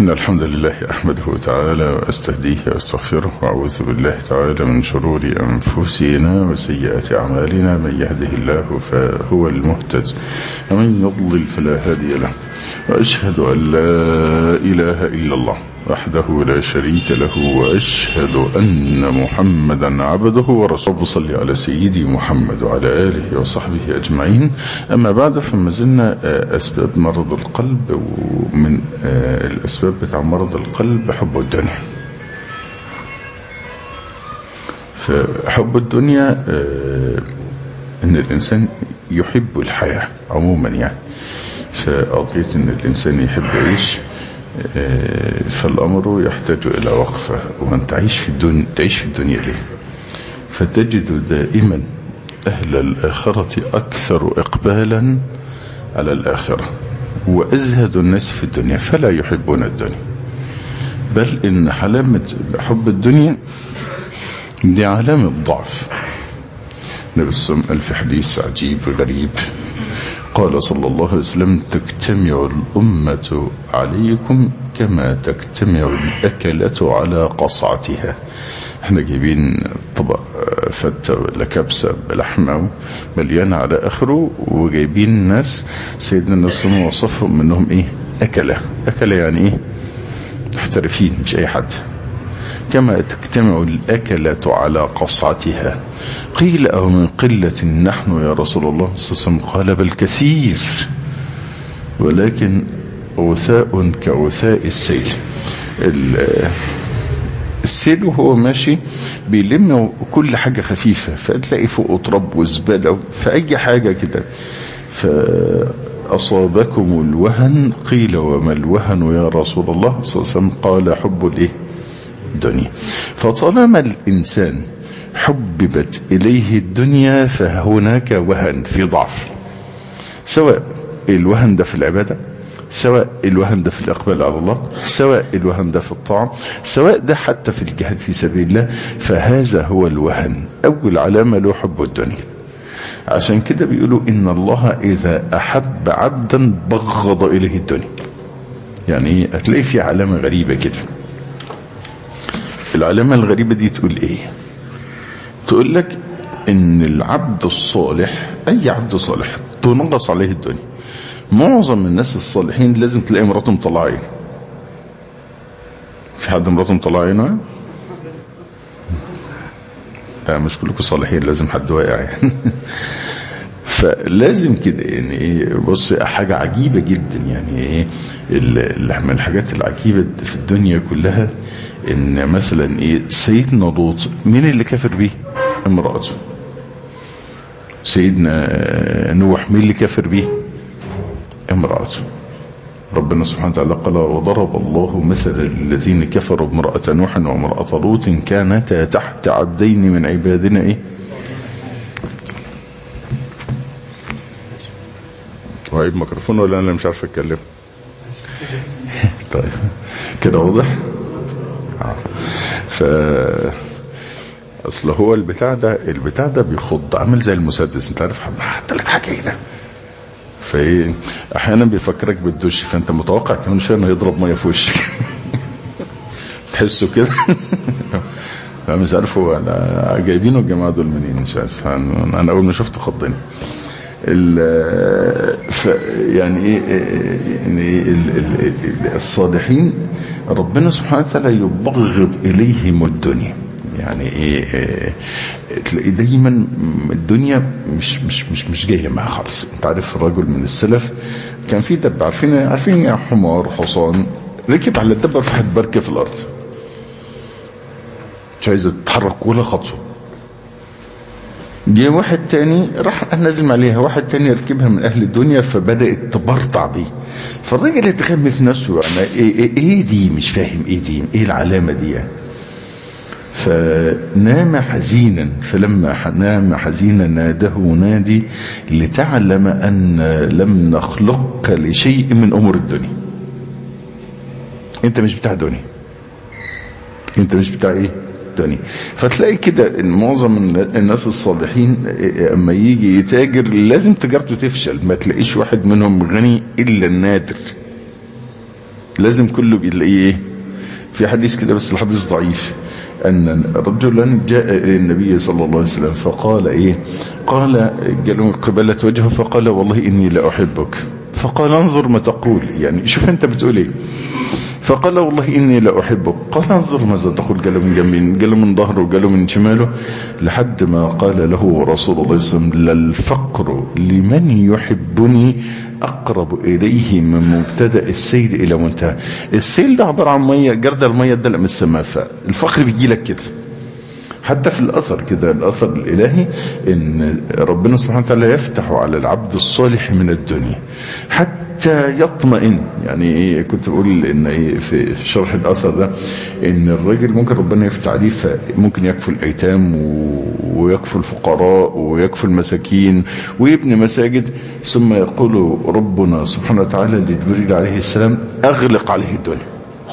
إن الحمد لله أحمده تعالى وأستهديه وأستغفره وأعوذ بالله تعالى من شرور أنفسنا وسيئات أعمالنا من يهده الله فهو المهتد ومن يضلل فلا هادي له وأشهد أن لا إله إلا الله وحده لا شريك له وأشهد أن محمدا عبده ورسوله صلى على سيدي محمد وعلى آله وصحبه أجمعين أما بعد فما زلنا أسباب مرض القلب ومن الأسباب بتاع مرض القلب حب الدنيا فحب الدنيا أن الإنسان يحب الحياة عموما يعني فقضية أن الإنسان يحب يعيش فالأمر يحتاج إلى وقفة ومن تعيش في الدنيا تعيش في الدنيا ليه فتجد دائما أهل الآخرة أكثر إقبالا على الآخرة وأزهد الناس في الدنيا فلا يحبون الدنيا بل إن علامة حب الدنيا دي علامة ضعف النبي صلى الله عليه وسلم في حديث عجيب غريب قال صلى الله عليه وسلم تجتمع الأمة عليكم كما تجتمع الأكلة على قصعتها احنا جايبين طبق فتة ولا كبسة بلحمة مليانة على آخره وجايبين ناس سيدنا النبي صلى الله عليه وسلم وصفهم منهم ايه أكلة أكلة يعني ايه محترفين مش أي حد كما تجتمع الأكلة على قصعتها قيل أو من قلة نحن يا رسول الله صلى الله عليه وسلم قال بل كثير ولكن غثاء كغثاء السيل السيل وهو ماشي بيلم كل حاجة خفيفة فتلاقي فوق تراب وزبالة فأي حاجة كده فأصابكم الوهن قيل وما الوهن يا رسول الله صلى الله عليه وسلم قال حب الايه الدنيا فطالما الإنسان حببت إليه الدنيا فهناك وهن في ضعف سواء الوهن ده في العبادة سواء الوهن ده في الإقبال على الله سواء الوهن ده في الطاعة سواء ده حتى في الجهاد في سبيل الله فهذا هو الوهن أول علامة له حب الدنيا عشان كده بيقولوا إن الله إذا أحب عبدا بغض إليه الدنيا يعني هتلاقي في علامة غريبة كده العلامة الغريبة دي تقول ايه تقول لك ان العبد الصالح اي عبد صالح تنغص عليه الدنيا معظم الناس الصالحين لازم تلاقي مراته مطلعه عين في حد مراته مطلعه عينه لا مش كلكم صالحين لازم حد واقع يعني فلازم كده يعني ايه بص حاجة عجيبة جدا يعني ايه من الحاجات العجيبة في الدنيا كلها ان مثلا ايه سيدنا لوط مين اللي كافر بيه امرأته سيدنا نوح مين اللي كافر بيه امرأته ربنا سبحانه وتعالى قال وضرب الله مثل الذين كفروا امرأة نوح وامرأة لوط كانتا تحت عبدين من عبادنا ايه وعيب ميكروفون ولا انا مش عارف اتكلم طيب كده واضح ف اصل هو البتاع ده البتاع ده بيخض عامل زي المسدس انت عارف حط لك حاجه كده فايه احيانا بيفكرك بالدش فانت متوقع كمان شويه انه يضرب ميه في وشك تحسه كده انا مش عارف هو انا جايبينه الجماعه دول منين مش عارف انا اول ما شفته خضني ف يعني ايه يعني الصالحين ربنا سبحانه وتعالى يبغض اليهم الدنيا يعني ايه تلاقي دايما الدنيا مش مش مش مش جايه معاه خالص انت عارف رجل من السلف كان في دب عارفين عارفين يا حمار حصان ركب على الدبه راحت بركه في الارض مش عايزه تتحرك ولا خطوه جه واحد تاني راح نازل عليها واحد تاني ركبها من اهل الدنيا فبدأت تبرطع بيه فالراجل اتغم في نفسه يعني ايه, ايه, ايه دي مش فاهم ايه دي ايه العلامة دي يعني فنام حزينا فلما نام حزينا ناده نادي لتعلم ان لم نخلقك لشيء من امور الدنيا انت مش بتاع دنيا انت مش بتاع ايه الدنيا فتلاقي كده ان معظم الناس الصالحين اما يجي يتاجر لازم تجارته تفشل ما تلاقيش واحد منهم غني الا النادر لازم كله بيلاقيه ايه في حديث كده بس الحديث ضعيف ان رجلا جاء الى النبي صلى الله عليه وسلم فقال ايه قال قالوا قبلة وجهه فقال والله اني لا احبك فقال انظر ما تقول يعني شوف انت بتقول ايه فقال والله اني لا احبك قال انظر ماذا تقول قال من جنبين قال من ظهره قال من شماله لحد ما قال له رسول الله صلى الله عليه وسلم للفقر لمن يحبني اقرب اليه من مبتدا السيل الى منتهى السيل ده عباره عن ميه جرد الميه ده من السماء فالفقر بيجي لك كده حتى في الاثر كده الاثر الالهي ان ربنا سبحانه وتعالى يفتح على العبد الصالح من الدنيا حتى يطمئن يعني ايه كنت بقول ان ايه في شرح الاثر ده ان الراجل ممكن ربنا يفتح عليه فممكن يكفل الايتام ويكفل الفقراء ويكفل المساكين ويبني مساجد ثم يقول ربنا سبحانه وتعالى لجبريل عليه السلام اغلق عليه الدنيا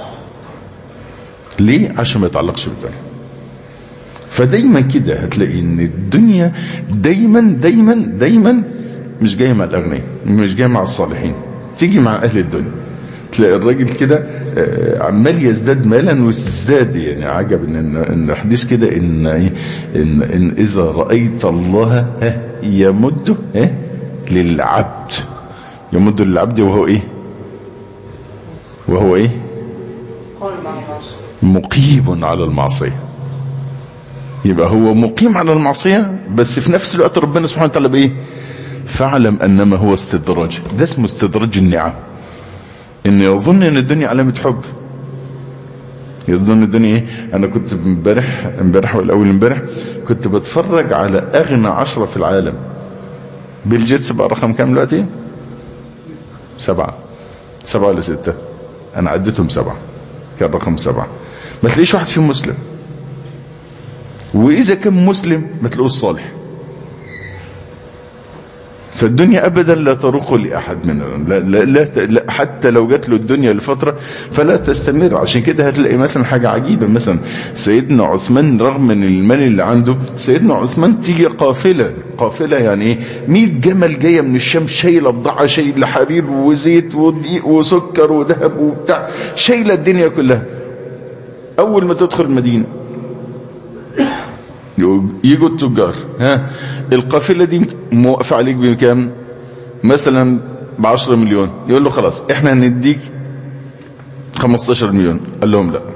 ليه عشان ما يتعلقش بالدنيا فدايما كده هتلاقي ان الدنيا دايما دايما دايما مش جايه مع الاغنياء مش جايه مع الصالحين تيجي مع اهل الدنيا تلاقي الراجل كده عمال يزداد مالا وازداد يعني عجب ان ان الحديث كده ان ان ان اذا رايت الله يمد للعبد يمد للعبد وهو ايه وهو ايه مقيم على المعصيه يبقى هو مقيم على المعصية بس في نفس الوقت ربنا سبحانه وتعالى بايه فاعلم انما هو استدراج ده اسمه استدراج النعم ان يظن ان الدنيا علامة حب يظن الدنيا ايه انا كنت امبارح امبارح والاول امبارح كنت بتفرج على اغنى عشرة في العالم بيل جيتس بقى رقم كام دلوقتي سبعة سبعة ولا ستة انا عديتهم سبعة كان رقم سبعة ما تلاقيش واحد فيهم مسلم واذا كان مسلم ما تلاقوش صالح فالدنيا ابدا لا تروق لاحد منهم لا, لا, لا, لا حتى لو جات له الدنيا لفتره فلا تستمر عشان كده هتلاقي مثلا حاجه عجيبه مثلا سيدنا عثمان رغم من المال اللي عنده سيدنا عثمان تيجي قافله قافله يعني ايه 100 جمل جايه من الشام شايله بضاعه شايله حرير وزيت ودقيق وسكر وذهب وبتاع شايله الدنيا كلها اول ما تدخل المدينه يجوا التجار ها القافله دي موقفه عليك بكام مثلا ب 10 مليون يقول له خلاص احنا هنديك 15 مليون قال لهم لا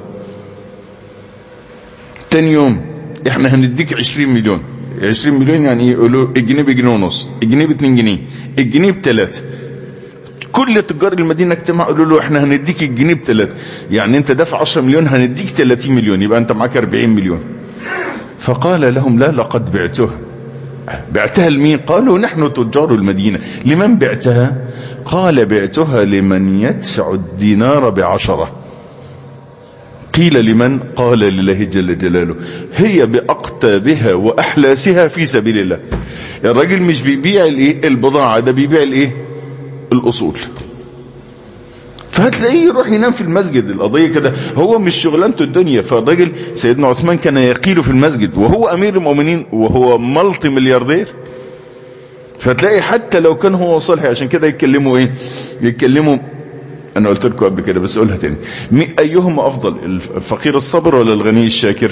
تاني يوم احنا هنديك 20 مليون 20 مليون يعني يقولوا الجنيه بجنيه ونص الجنيه ب 2 جنيه الجنيه بثلاثة كل تجار المدينة اجتمعوا قالوا له احنا هنديك الجنيه بثلاثة يعني انت دافع 10 مليون هنديك 30 مليون يبقى انت معاك 40 مليون فقال لهم لا لقد بعتها بعتها لمين قالوا نحن تجار المدينة لمن بعتها قال بعتها لمن يدفع الدينار بعشرة قيل لمن قال لله جل جلاله هي بأقتابها وأحلاسها في سبيل الله الراجل مش بيبيع الايه البضاعة ده بيبيع الايه الأصول فهتلاقيه يروح ينام في المسجد القضية كده هو مش شغلانته الدنيا فالراجل سيدنا عثمان كان يقيل في المسجد وهو امير المؤمنين وهو ملتي ملياردير فتلاقي حتى لو كان هو صالح عشان كده يتكلموا ايه يتكلموا انا قلت لكم قبل كده بس اقولها تاني ايهما افضل الفقير الصبر ولا الغني الشاكر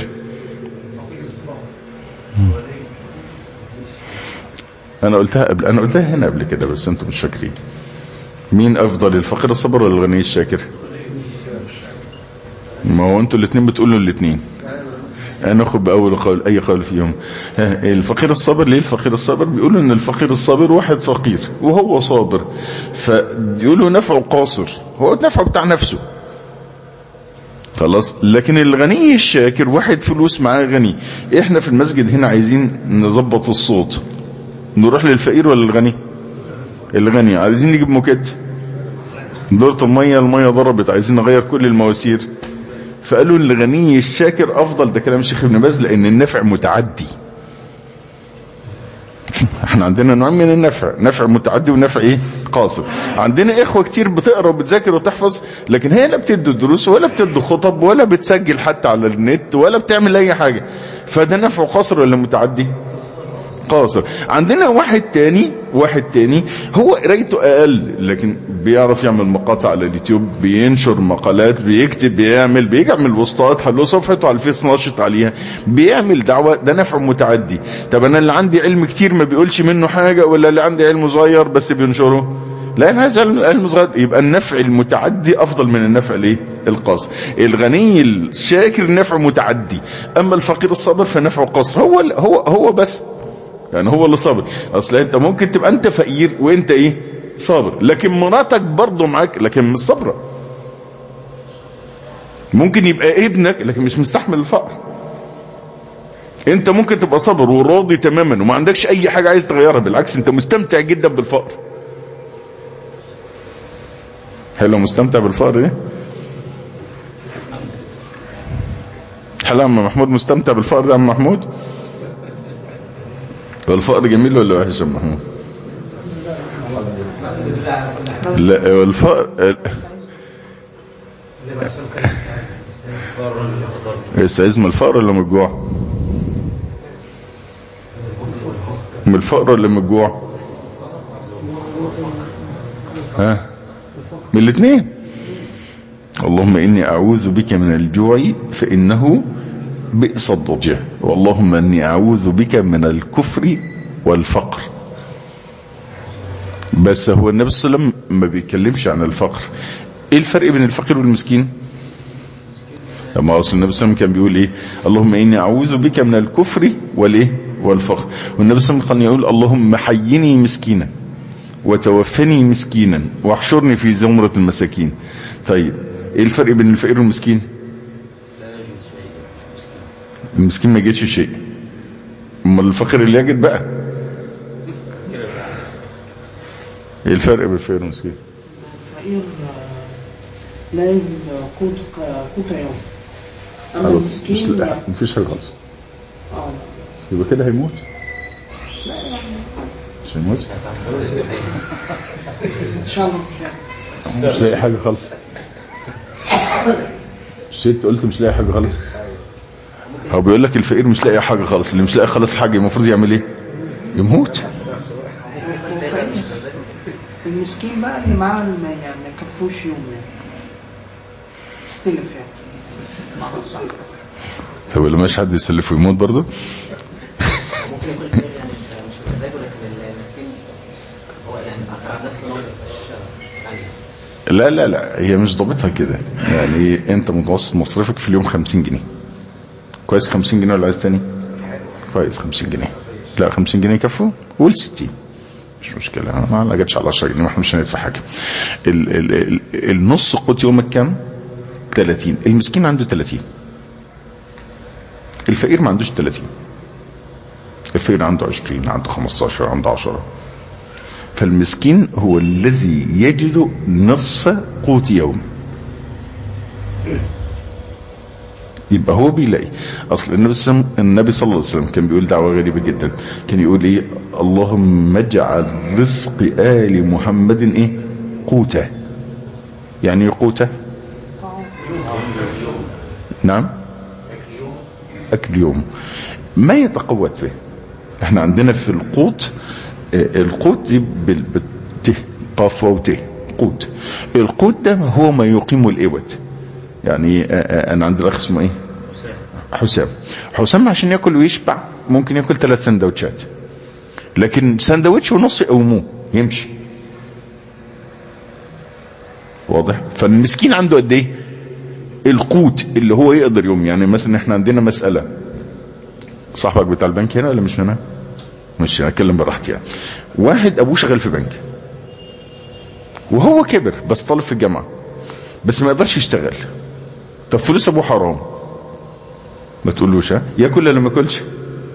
انا قلتها قبل انا قلتها هنا قبل كده بس انتم مش فاكرين مين افضل الفقير الصبر ولا الغني الشاكر ما هو انتوا الاثنين بتقولوا الاثنين انا اخد باول قول اي قول فيهم الفقير الصابر ليه الفقير الصابر بيقولوا ان الفقير الصابر واحد فقير وهو صابر فيقولوا نفعه قاصر هو نفعه بتاع نفسه خلاص لكن الغني الشاكر واحد فلوس معاه غني احنا في المسجد هنا عايزين نظبط الصوت نروح للفقير ولا الغني الغني عايزين نجيب موكيت دورة المية المية ضربت عايزين نغير كل المواسير فقالوا الغني الشاكر افضل ده كلام الشيخ ابن باز لان النفع متعدي احنا عندنا نوع من النفع نفع متعدي ونفع ايه قاصر عندنا اخوة كتير بتقرا وبتذاكر وتحفظ لكن هي لا بتدي دروس ولا بتدي خطب ولا بتسجل حتى على النت ولا بتعمل اي حاجة فده نفع قاصر ولا متعدي قاصر عندنا واحد تاني واحد تاني هو قرايته اقل لكن بيعرف يعمل مقاطع على اليوتيوب بينشر مقالات بيكتب بيعمل بيعمل بوستات حلو صفحته على الفيس ناشط عليها بيعمل دعوة ده نفع متعدي طب انا اللي عندي علم كتير ما بيقولش منه حاجة ولا اللي عندي علم صغير بس بينشره لا هذا علم صغير يبقى النفع المتعدي افضل من النفع الايه القاصر الغني الشاكر نفع متعدي اما الفقير الصابر فنفعه قاصر هو هو هو بس يعني هو اللي صابر اصل انت ممكن تبقى انت فقير وانت ايه صابر لكن مراتك برضه معاك لكن مش صابره ممكن يبقى ابنك لكن مش مستحمل الفقر انت ممكن تبقى صابر وراضي تماما وما عندكش اي حاجة عايز تغيرها بالعكس انت مستمتع جدا بالفقر حلو مستمتع بالفقر ايه حلو عم محمود مستمتع بالفقر ده يا عم محمود الفقر جميل ولا وحش يا عم محمود لا الفقر يستعيذ من الفقر ولا من الجوع من الفقر ولا من الجوع ها من الاثنين اللهم اني اعوذ بك من الجوع فانه بئس الضجع واللهم اني اعوذ بك من الكفر والفقر بس هو النبي صلى الله عليه وسلم ما بيتكلمش عن الفقر ايه الفرق بين الفقير والمسكين لما اصل النبي صلى الله عليه وسلم كان بيقول ايه اللهم اني اعوذ بك من الكفر والايه والفقر والنبي صلى الله عليه وسلم كان يقول اللهم حيني مسكينا وتوفني مسكينا واحشرني في زمرة المساكين طيب ايه الفرق بين الفقير والمسكين المسكين ما يجدش شيء اما الفقير اللي يجد بقى ايه الفرق بين الفقير والمسكين الفقير لا يجد قوت قوت يوم اما خلاص، المسكين مش لا مفيش حاجه خالص اه يبقى كده هيموت مش هيموت ان شاء الله خير مش لاقي حاجه خالص مش انت قلت مش لاقي حاجه خالص هو بيقول لك الفقير مش لاقي حاجه خالص اللي مش لاقي خالص حاجه المفروض يعمل ايه يموت المسكين بقى اللي معاه ما يعني ما يكفوش يوم يعني استلف يعني معنى صح طب اللي مش حد يسلف ويموت برضه ممكن يكون الفقير يعني مش مش مزاجه لكن المسكين هو يعني على نفس الوضع مش يعني لا لا لا هي مش ضابطها كده يعني انت متوسط مصرفك في اليوم 50 جنيه كويس 50 جنيه ولا عايز تاني كويس 50 جنيه لا 50 جنيه يكفوا قول 60 مش مشكلة ما ما جاتش على 10 جنيه ما احنا مش هندفع حاجة ال ال ال النص قوت يومك كام 30 المسكين عنده 30 الفقير ما عندوش 30 الفقير عنده 20 عنده 15 عنده 10 فالمسكين هو الذي يجد نصف قوت يوم يبقى هو بيلاقي اصل النبي صلى الله عليه وسلم- النبي صلى الله عليه وسلم كان بيقول دعوه غريبه جدا كان يقول ايه اللهم اجعل رزق ال محمد ايه قوته يعني ايه قوته نعم اكل يوم ما يتقوت به احنا عندنا في القوت آه، القوت دي بال- بالت قاف وت قوت القوت ده هو ما يقيم الإوت يعني آه، آه، انا عندي الاخ اسمه ايه حسام حسام عشان ياكل ويشبع ممكن ياكل ثلاث سندوتشات لكن سندوتش ونص يقوموه يمشي واضح فالمسكين عنده قد ايه القوت اللي هو يقدر يوم يعني مثلا احنا عندنا مسألة صاحبك بتاع البنك هنا ولا مش هنا مش هنتكلم براحتي يعني واحد ابوه شغال في بنك وهو كبر بس طالب في الجامعة بس ما يقدرش يشتغل طب فلوس ابوه حرام ما تقولوش ها ياكل ولا ما ياكلش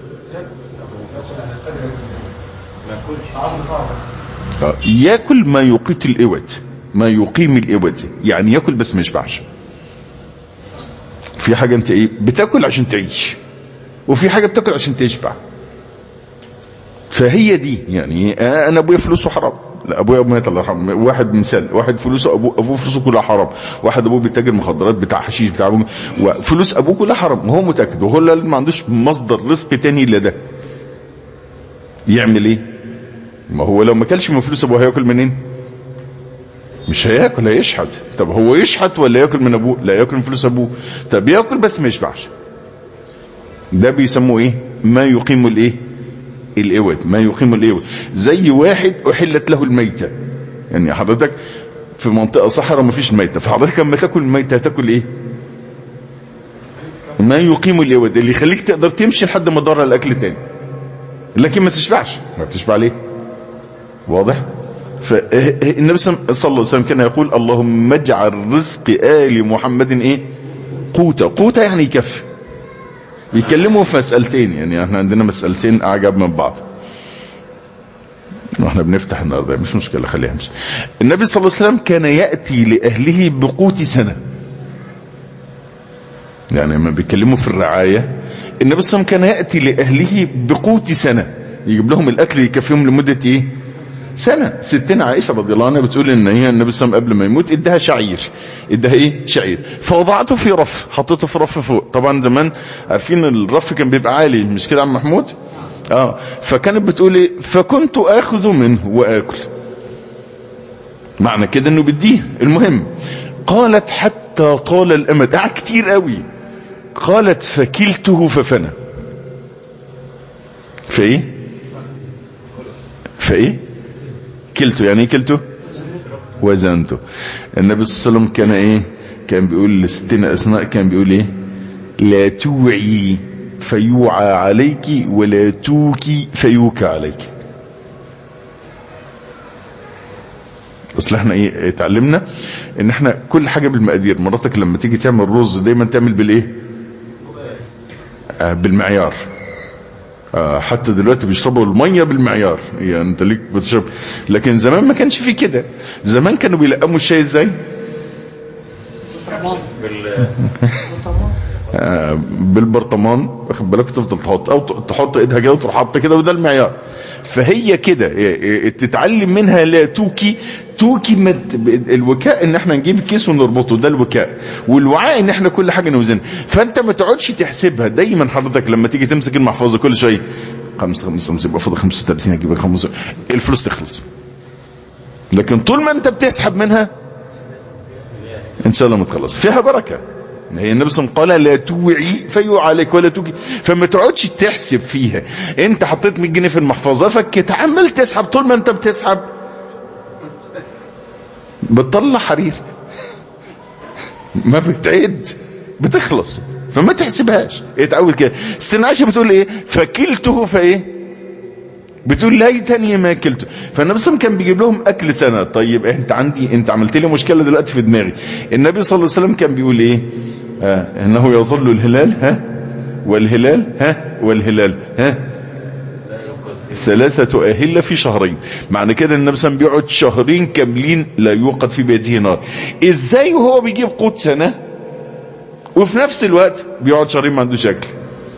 آه، ياكل ما يقيت الاوت ما يقيم الاوت يعني ياكل بس ما يشبعش في حاجة انت ايه بتاكل عشان تعيش وفي حاجة بتاكل عشان تشبع فهي دي يعني آه، انا ابويا فلوسه حرام لا ابويا مات الله يرحمه واحد مثال واحد فلوسه ابوه ابوه فلوسه كلها حرام واحد ابوه بيتاجر مخدرات بتاع حشيش بتاع أبوه وفلوس ابوه كلها حرام وهو متاكد وهو اللي ما عندوش مصدر رزق تاني الا ده يعمل ايه ما هو لو ما كلش من فلوس ابوه هياكل منين مش هياكل هيشحت طب هو يشحت ولا ياكل من ابوه لا ياكل من فلوس ابوه طب ياكل بس ما يشبعش ده بيسموه ايه ما يقيم الايه الاوت ما يقيم الاوت زي واحد احلت له الميتة يعني حضرتك في منطقة صحراء ما فيش ميتة فحضرتك لما تاكل الميتة هتاكل ايه ما يقيم الاوت اللي يخليك تقدر تمشي لحد ما تدور على الاكل تاني لكن ما تشبعش ما تشبع ليه واضح فالنبي صلى الله عليه وسلم كان يقول اللهم اجعل رزق آل محمد ايه قوتا قوتا يعني يكفي بيتكلموا في مسألتين يعني احنا عندنا مسألتين اعجب من بعض واحنا بنفتح النهارده مش مشكلة خليها مش النبي صلى الله عليه وسلم كان يأتي لأهله بقوت سنة يعني لما بيتكلموا في الرعاية النبي صلى الله عليه وسلم كان يأتي لأهله بقوت سنة يجيب لهم الأكل يكفيهم لمدة ايه سنة ستنا عائشة رضي الله عنها بتقول ان هي النبي صلى الله عليه وسلم قبل ما يموت ادها شعير ادها ايه شعير فوضعته في رف حطيته في رف فوق طبعا زمان عارفين الرف كان بيبقى عالي مش كده يا عم محمود اه فكانت بتقول ايه فكنت اخذ منه واكل معنى كده انه بديه المهم قالت حتى طال الامد قعد كتير قوي قالت فكلته ففنى فايه فايه كلته يعني ايه كلته وزنته النبي صلى الله عليه وسلم كان ايه كان بيقول لستنا اسماء كان بيقول ايه لا توعي فيوعى عليك ولا توكي فيوكى عليك اصل احنا ايه اتعلمنا ان احنا كل حاجة بالمقادير مراتك لما تيجي تعمل رز دايما تعمل بالايه آه بالمعيار آه حتى دلوقتي بيشربوا المية بالمعيار يعني انت ليك بتشرب لكن زمان ما كانش في كده زمان كانوا بيلقموا الشاي ازاي آه بالبرطمان واخد بالك تفضل تحط او تحط ايدها كده وتروح حاطه كده وده المعيار فهي كده تتعلم منها لا توكي توكي مد الوكاء ان احنا نجيب الكيس ونربطه ده الوكاء والوعاء ان احنا كل حاجه نوزنها فانت ما تقعدش تحسبها دايما حضرتك لما تيجي تمسك المحفظه كل شويه خمسة خمسة خمسة يبقى فاضل 35 هجيب لك 5 الفلوس تخلص لكن طول ما انت بتسحب منها ان شاء الله ما تخلص فيها بركه هي النبي صلى الله عليه وسلم قال لا توعي فيوعى عليك ولا توكي فما تقعدش تحسب فيها انت حطيت 100 جنيه في المحفظه فكت عمال تسحب طول ما انت بتسحب بتطلع حرير ما بتعد بتخلص فما تحسبهاش اتعود كده استنعاشه بتقول ايه فكلته فايه بتقول ليتني ما كلته فالنبي صلى الله عليه وسلم كان بيجيب لهم اكل سنه طيب انت عندي انت عملت لي مشكله دلوقتي في دماغي النبي صلى الله عليه وسلم كان بيقول ايه آه انه يظل الهلال ها والهلال ها والهلال ها ثلاثة أهلة في شهرين معنى كده النبي صلى الله عليه وسلم بيقعد شهرين كاملين لا يوقد في بيده نار ازاي وهو بيجيب قوت سنة وفي نفس الوقت بيقعد شهرين ما عندوش اكل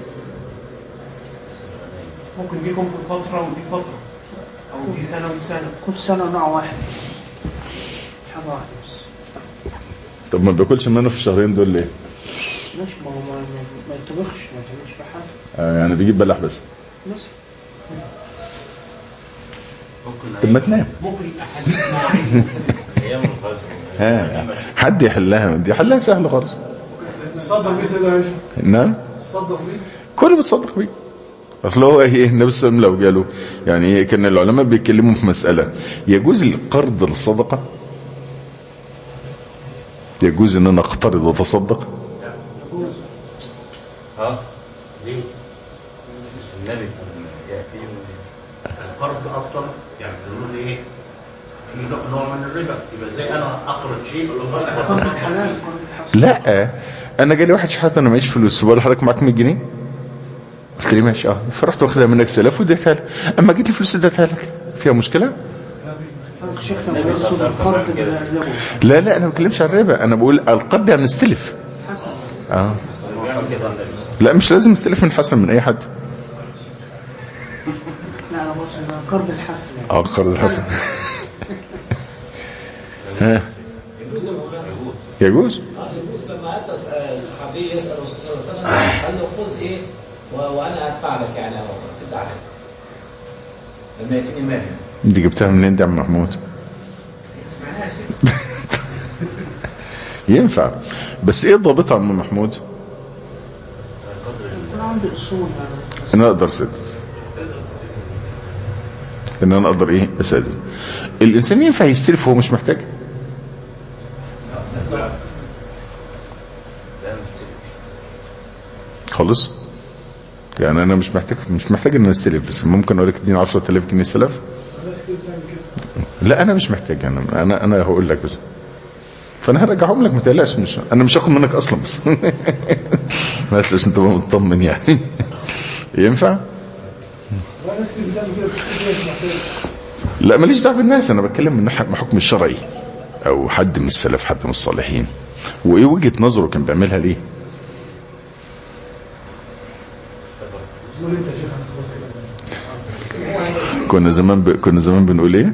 ممكن ديكم في فترة ودي فترة أو دي سنة ودي سنة كل سنة نوع واحد حاجة واحدة بس طب ما بياكلش منه في الشهرين دول ليه ماشي ما هو ما ما- ما يطبخش ما تعملش في حاجة آه يعني بيجيب بلح بس بس طب ما تنام ممكن يبقى حديث معين ايام الغزو ها حد يحلها دي حلها سهل خالص تصدق بيه كده يا باشا نعم تصدق بيه كله بتصدق بيه اصل هو ايه النبي صلى الله عليه وسلم لو جاله يعني إيه كان العلماء بيتكلموا في مسألة يجوز القرض للصدقة يجوز ان انا اقترض واتصدق ها ليه مش النبي كان ياتي القرض اصلا يعني بنقول ايه في نوع- نوع من الربا يبقى ازاي انا اقرض شيء قرض حلال قرض حسن لا انا جالي واحد شحات انا معيش فلوس بقول حضرتك معاك 100 جنيه قلت لي ماشي اه فرحت واخدها منك سلف واديتها له اما جيت لي فلوس اديتها لك فيها مشكله حضرتك شيخنا بيقصد القرض بالربا لا لا انا ما بتكلمش عن الربا انا بقول القرض يعني نستلف حسن اه بيعمل كده النبي لا مش لازم نستلف من حسن من اي حد لا انا بقصد قرض الحسن يعني اه قرض الحسن ها يجوز يجوز لما اتى الصحابي يسال الرسول صلى الله عليه وسلم قال له خذ ايه و- وانا ادفع لك يعني او سد عليك لما يكون إمام دي جبتها منين دي يا عم محمود سمعناها شيء ينفع بس ايه ضابطها يا عم محمود انا عندي اصول يعني ان انا اقدر اسدد ان انا اقدر ايه اسدد الانسان ينفع يستلف وهو مش محتاج خالص يعني انا مش محتاج مش محتاج ان أنا استلف بس ممكن اقول لك اديني 10000 جنيه سلف لا انا مش محتاج انا انا انا هقول لك بس فانا هرجعهم لك ما تقلقش مش انا مش هاخد منك اصلا بس ما تقلقش انت بقى مطمن يعني ينفع لا ماليش دعوه بالناس انا بتكلم من ناحيه الحكم الشرعي او حد من السلف حد من الصالحين وايه وجهه نظره كان بيعملها ليه كنا زمان ب... كنا زمان بنقول ايه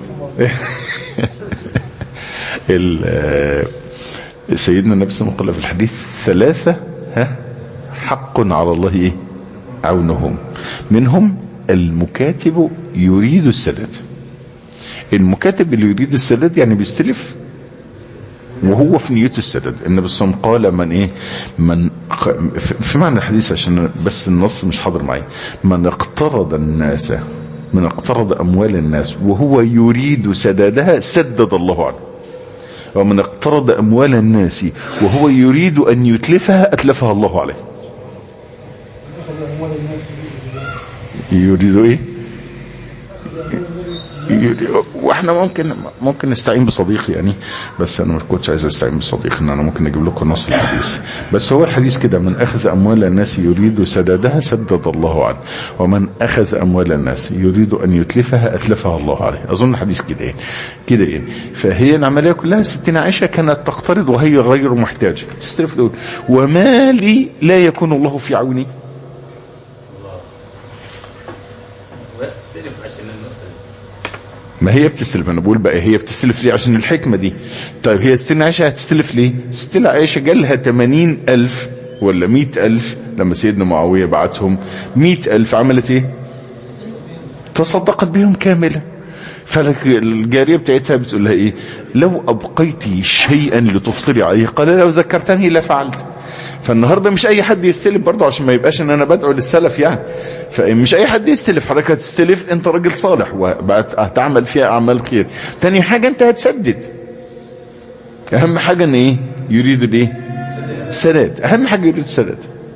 ال... آه، سيدنا النبي صلى الله عليه وسلم قال في الحديث ثلاثة ها حق على الله ايه عونهم منهم المكاتب يريد السداد المكاتب اللي يريد السداد يعني بيستلف وهو في نيته السداد النبي صلى الله عليه وسلم قال من ايه من ق- في- في معنى الحديث عشان بس النص مش حاضر معي من اقترض الناس من اقترض اموال الناس وهو يريد سدادها سدد الله عنه ومن اقترض اموال الناس وهو يريد ان يتلفها اتلفها الله عليه يريد ايه يريد- واحنا ممكن ممكن نستعين بصديق يعني بس انا ما كنتش عايز استعين بصديق ان انا ممكن اجيب لكم نص الحديث بس هو الحديث كده من اخذ اموال الناس يريد سدادها سدد الله عنه ومن اخذ اموال الناس يريد ان يتلفها اتلفها الله عليه اظن الحديث كده يعني كده يعني فهي العمليه كلها ستنا عائشه كانت تقترض وهي غير محتاجه تستلف دول وما لي لا يكون الله في عوني واستلف عشان النقطة ما هي بتستلف انا بقول بقى هي بتستلف ليه عشان الحكمة دي طيب هي ستنا عائشة هتستلف ليه ستنا عائشة جالها 80 الف ولا 100 الف لما سيدنا معاوية بعتهم 100 الف عملت ايه تصدقت بهم كاملة فالجارية بتاعتها بتقول لها ايه لو ابقيت شيئا لتفطري عليه قال لو ذكرتني لفعلت فالنهارده مش اي حد يستلف برضه عشان ما يبقاش ان انا بدعو للسلف يعني فمش اي حد يستلف حضرتك هتستلف انت راجل صالح وهتعمل فيها اعمال خير تاني حاجه انت هتسدد اهم حاجه ان ايه يريد الايه السداد اهم حاجه يريد السداد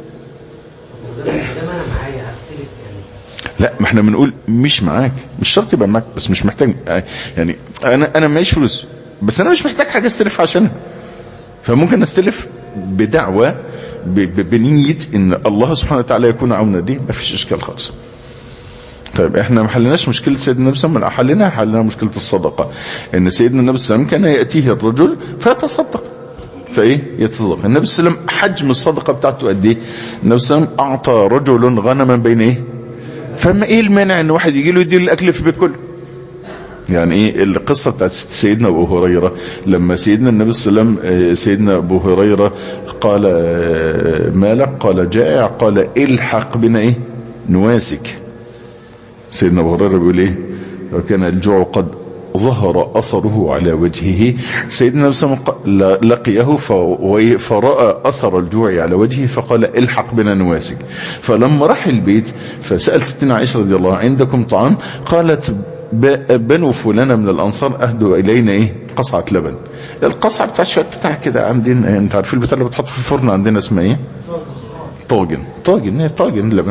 ده ما انا معايا هستلف يعني لا ما احنا بنقول مش معاك مش شرط يبقى معاك بس مش محتاج يعني انا انا معيش فلوس بس انا مش محتاج حاجه استلف عشانها فممكن استلف بدعوة ب- ب- بنية ان الله سبحانه وتعالى يكون عونا دي ما فيش اشكال خالص طيب احنا ما حلناش مشكلة سيدنا النبي صلى الله عليه وسلم حلنا حلنا مشكلة الصدقة ان سيدنا النبي صلى الله عليه وسلم كان يأتيه الرجل فيتصدق فايه يتصدق النبي صلى الله عليه وسلم حجم الصدقة بتاعته قد ايه النبي صلى الله عليه وسلم اعطى رجل غنما بين ايه فما ايه المانع ان واحد يجي له يدي الاكل في البيت كله يعني ايه القصة بتاعت سيدنا ابو هريرة لما سيدنا النبي صلى الله عليه وسلم آه، سيدنا ابو هريرة قال آه، مالك قال جائع قال الحق بنا ايه نواسك سيدنا ابو هريرة بيقول ايه وكان الجوع قد ظهر اثره على وجهه سيدنا النبي صلى الله عليه وسلم ق- لقيه ف- فرأى اثر الجوع على وجهه فقال الحق بنا نواسك فلما راح البيت فسأل ستنا عائشة رضي الله عنها، عندكم طعام قالت ب- بنو فلانة من الانصار اهدوا الينا ايه قصعة لبن القصعة بتاع الشوية بتاع كده عندنا انت عارفين البتاع اللي بتحط في الفرن عندنا اسمها ايه طاجن طاجن ايه طاجن لبن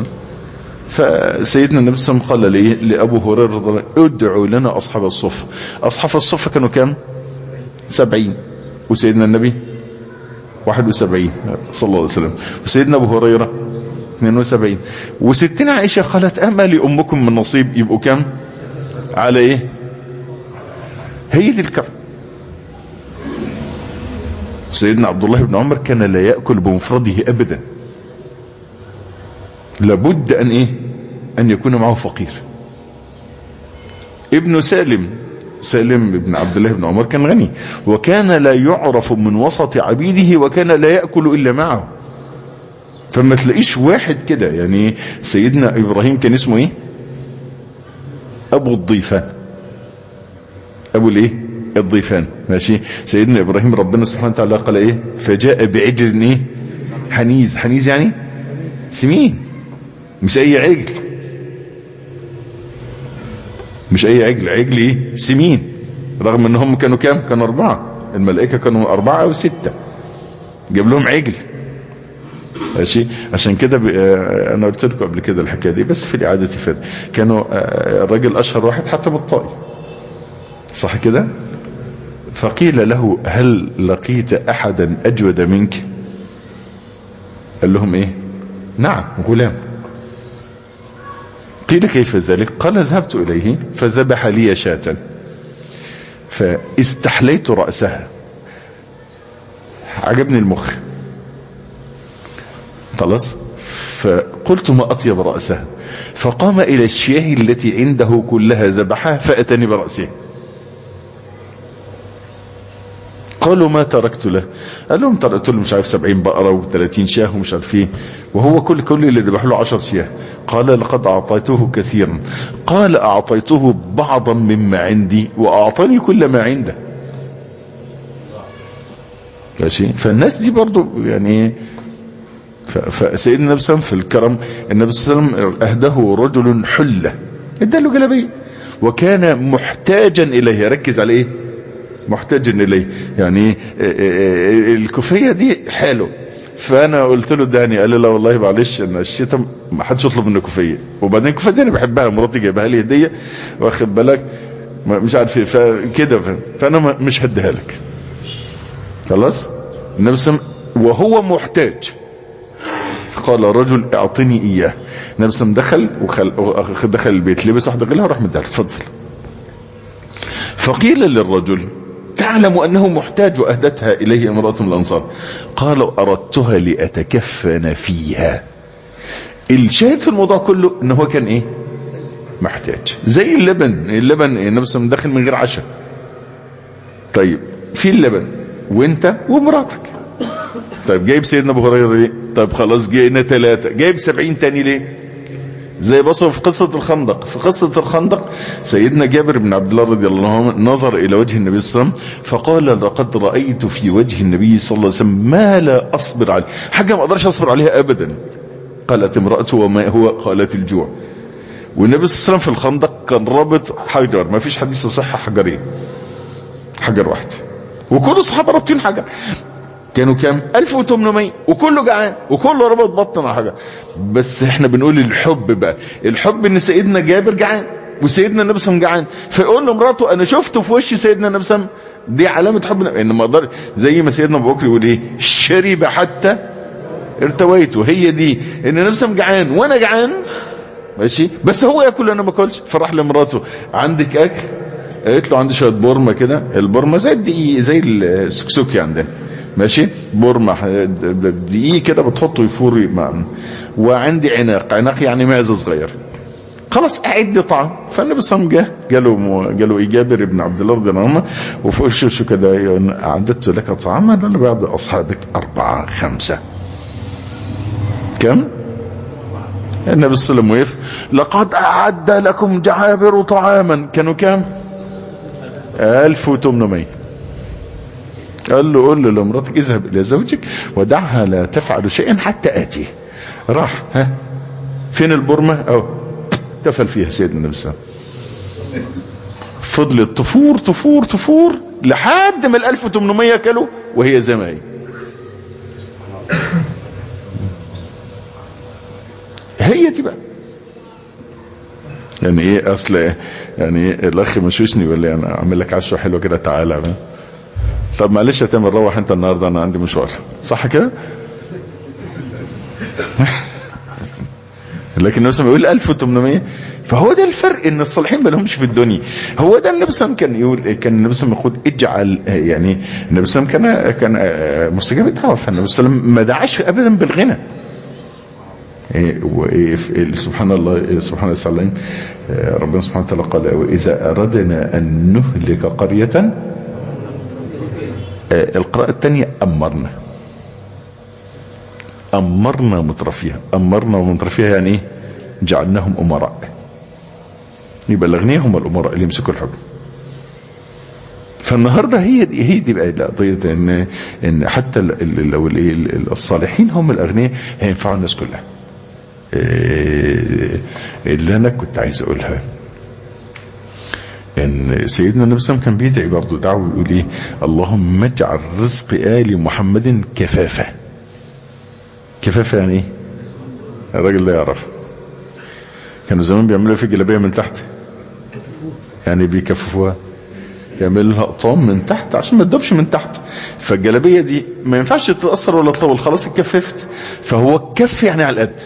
فسيدنا النبي صلى الله عليه وسلم قال ليه لأبو هريرة رضي الله عنه ادعوا لنا أصحاب الصف أصحاب الصف كانوا كام سبعين وسيدنا النبي واحد وسبعين صلى الله عليه وسلم وسيدنا أبو هريرة 72 وستنا عائشة قالت أما لأمكم من نصيب يبقوا كام على ايه هي دي الكرم سيدنا عبد الله بن عمر كان لا يأكل بمفرده أبدا لابد ان ايه ان يكون معه فقير ابن سالم سالم بن عبد الله بن عمر كان غني وكان لا يعرف من وسط عبيده وكان لا يأكل الا معه فما تلاقيش واحد كده يعني سيدنا ابراهيم كان اسمه ايه ابو الضيفان ابو الايه الضيفان ماشي سيدنا ابراهيم ربنا سبحانه وتعالى قال ايه فجاء بعجل ايه حنيز حنيز يعني سمين مش اي عجل مش اي عجل عجل ايه سمين رغم ان هم كانوا كام كانوا اربعة الملائكة كانوا اربعة او ستة جاب لهم عجل ماشي عشان كده ب... آه، انا قلت لكم قبل كده الحكايه دي بس في الاعاده فات كانوا آه، الراجل اشهر واحد حتى بالطائي صح كده فقيل له هل لقيت احدا اجود منك قال لهم ايه نعم غلام قيل كيف ذلك قال ذهبت اليه فذبح لي شاة فاستحليت رأسها عجبني المخ خلاص فقلت ما اطيب رأسها فقام الى الشياه التي عنده كلها ذبحها فاتني برأسه قالوا ما تركت له قال لهم تركت له مش عارف 70 بقرة و30 شاه ومش عارف ايه وهو كل كل اللي ذبح له 10 شاه قال لقد اعطيته كثيرا قال اعطيته بعضا مما عندي واعطاني كل ما عنده ماشي فالناس دي برضو يعني ايه ف- فسيدنا النبي صلى الله عليه وسلم في الكرم النبي صلى الله عليه وسلم اهده رجل حلة اداله جلابيه وكان محتاجا اليه ركز على ايه محتاج اليه يعني إيه، إيه، إيه، الكوفيه دي حلو فانا قلت له داني قال لي لا والله معلش ان الشتاء ما حدش يطلب مني كوفيه وبعدين الكوفيه دي انا بحبها مراتي جايبها لي هديه واخد بالك ما- مش عارف ايه فكده ف- فانا ما- مش هديها لك خلاص النبي صلى الله عليه وسلم وهو محتاج قال رجل اعطني اياه النبي صلى الله عليه وسلم دخل وخل دخل البيت لبس واحده غلها وراح مديها له، اتفضل فقيل للرجل تعلم انه محتاج واهدتها اليه امرأة من الانصار قالوا اردتها لاتكفن فيها الشاهد في الموضوع كله ان هو كان ايه محتاج زي اللبن اللبن النبي صلى الله عليه وسلم داخل من غير عشاء طيب في اللبن وانت ومراتك طيب جايب سيدنا ابو هريره ليه طيب خلاص جينا ثلاثه جايب سبعين تاني ليه زي بصوا في قصة الخندق في قصة الخندق سيدنا جابر بن عبد الله رضي الله عنه نظر الى وجه النبي صلى الله عليه وسلم فقال لقد رأيت في وجه النبي صلى الله عليه وسلم ما لا اصبر عليه حاجة ما اقدرش اصبر عليها ابدا قالت امرأته وما هو قالت الجوع والنبي صلى الله عليه وسلم في الخندق كان رابط حجر ما فيش حديث صحة حجرين حجر واحد وكل الصحابة رابطين حجر كانوا كام 1800 وكله جعان وكله ربط بطن على حاجه بس احنا بنقول الحب بقى الحب ان سيدنا جابر جعان وسيدنا النبي صلى الله عليه وسلم جعان فيقول لمراته انا شفته في وش سيدنا النبي صلى الله عليه وسلم دي علامه حب ان ما اقدر زي ما سيدنا ابو بكر يقول ايه شرب حتى ارتويته هي دي ان النبي صلى الله عليه وسلم جعان وانا جعان ماشي بس هو ياكل انا ما اكلش فراح لمراته عندك اكل قالت له عندي شويه بورمه كده البورمه زي الدقيق زي السكسوكي عندنا ماشي بورمه دقيق كده بتحطه يفور مع وعندي عناق عناق يعني معزه صغير خلاص اعد لي طعام فالنبي صلى الله عليه وسلم جه جاله جاله ايه جابر ابن عبد الله رضي الله عنه وفي وشه كده اعددت لك طعاما ولا بعد اصحابك اربعه خمسه كم؟ النبي صلى الله عليه وسلم وقف لقد اعد لكم جعابر طعاما كانوا كام 1800 قال له قول له لمراتك اذهب الى زوجك ودعها لا تفعل شيئا حتى اتيه راح ها فين البرمة او تفل فيها سيدنا النبي صلى الله عليه وسلم فضلت تفور تفور تفور لحد ما ال 1800 كلوا وهي زي ما هي هي دي بقى يعني ايه اصل يعني ايه الاخ مشوشني ولا انا اعمل لك عشوه حلوه كده تعالى بقى. طب معلش يا تامر روح انت النهارده انا عندي مشوار صح كده لكن النبي صلى الله عليه وسلم يقول 1800 فهو ده الفرق ان الصالحين ما لهمش في الدنيا هو ده النبي صلى الله عليه وسلم كان يقول كان النبي صلى الله عليه وسلم يقول اجعل يعني النبي صلى الله عليه وسلم كان كان مستجاب الدعوه فالنبي صلى الله عليه وسلم ما دعاش ابدا بالغنى سبحان الله سبحان الله وسلم ربنا سبحانه وتعالى قال واذا اردنا ان نهلك قريه القراءة الثانية أمرنا أمرنا مترفيها أمرنا ومترفيها يعني إيه جعلناهم أمراء يبقى الاغنياء هم الامراء اللي يمسكوا الحكم فالنهارده هي دي هي دي بقى قضيه ان ان حتى ال- ال- لو ال- ال- الصالحين هم الاغنياء هينفعوا الناس كلها إيه، اللي انا كنت عايز اقولها ان سيدنا النبي صلى الله عليه وسلم كان بيدعي برضه دعوه يقول ايه اللهم اجعل رزق ال محمد كفافه كفافه يعني ايه الراجل لا يعرف كانوا زمان بيعملوا في الجلابيه من تحت يعني بيكففوها يعمل لها قطام من تحت عشان ما تدوبش من تحت فالجلابيه دي ما ينفعش تتاثر ولا تطول خلاص اتكففت فهو الكف يعني على القد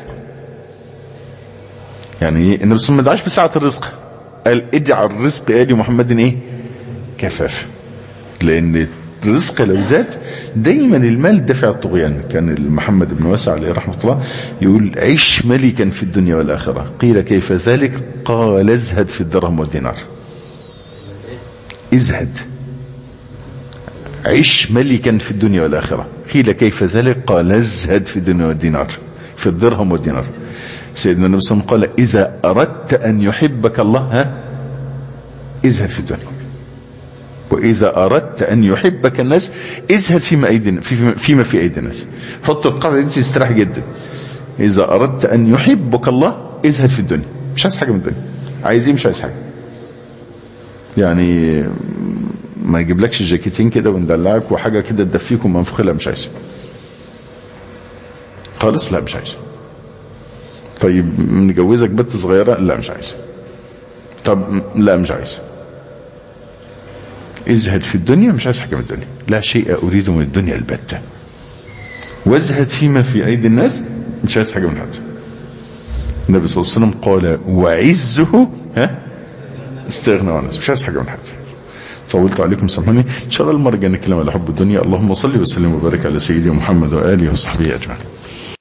يعني ايه النبي صلى الله عليه وسلم ما دعاش بسعه الرزق قال اجعل رزق ال محمد ايه كفاف لان الرزق لو زاد دايما المال دافع الطغيان كان محمد بن واسع عليه رحمه الله يقول عش ملكا في الدنيا والاخره قيل كيف ذلك قال ازهد في الدرهم والدينار ازهد عش ملكا في الدنيا والآخرة قيل كيف ذلك قال ازهد في الدنيا والدينار في الدرهم والدينار سيدنا النبي صلى الله عليه وسلم قال إذا أردت أن يحبك الله ها ازهد في الدنيا وإذا أردت أن يحبك الناس ازهد فيما, أيدي في فيما في أيدي الناس حط القاعدة دي تستريح جدا إذا أردت أن يحبك الله ازهد في الدنيا مش عايز حاجة من الدنيا عايز ايه مش عايز حاجة يعني ما يجيبلكش جاكيتين كده وندلعك وحاجة كده تدفيك ومنفوخة لا مش عايزها خالص لا مش عايزها طيب نجوزك بنت صغيرة لا مش عايزها طب لا مش عايزها ازهد في الدنيا مش عايز حاجة من الدنيا لا شيء اريد من الدنيا البتة وازهد فيما في ايدي الناس مش عايز حاجة من حد النبي صلى الله عليه وسلم قال وعزه ها استغنى عن الناس مش عايز حاجة من حد طولت عليكم سامحوني ان شاء الله المره الجايه نتكلم على حب الدنيا اللهم صل وسلم وبارك على سيدنا محمد واله وصحبه اجمعين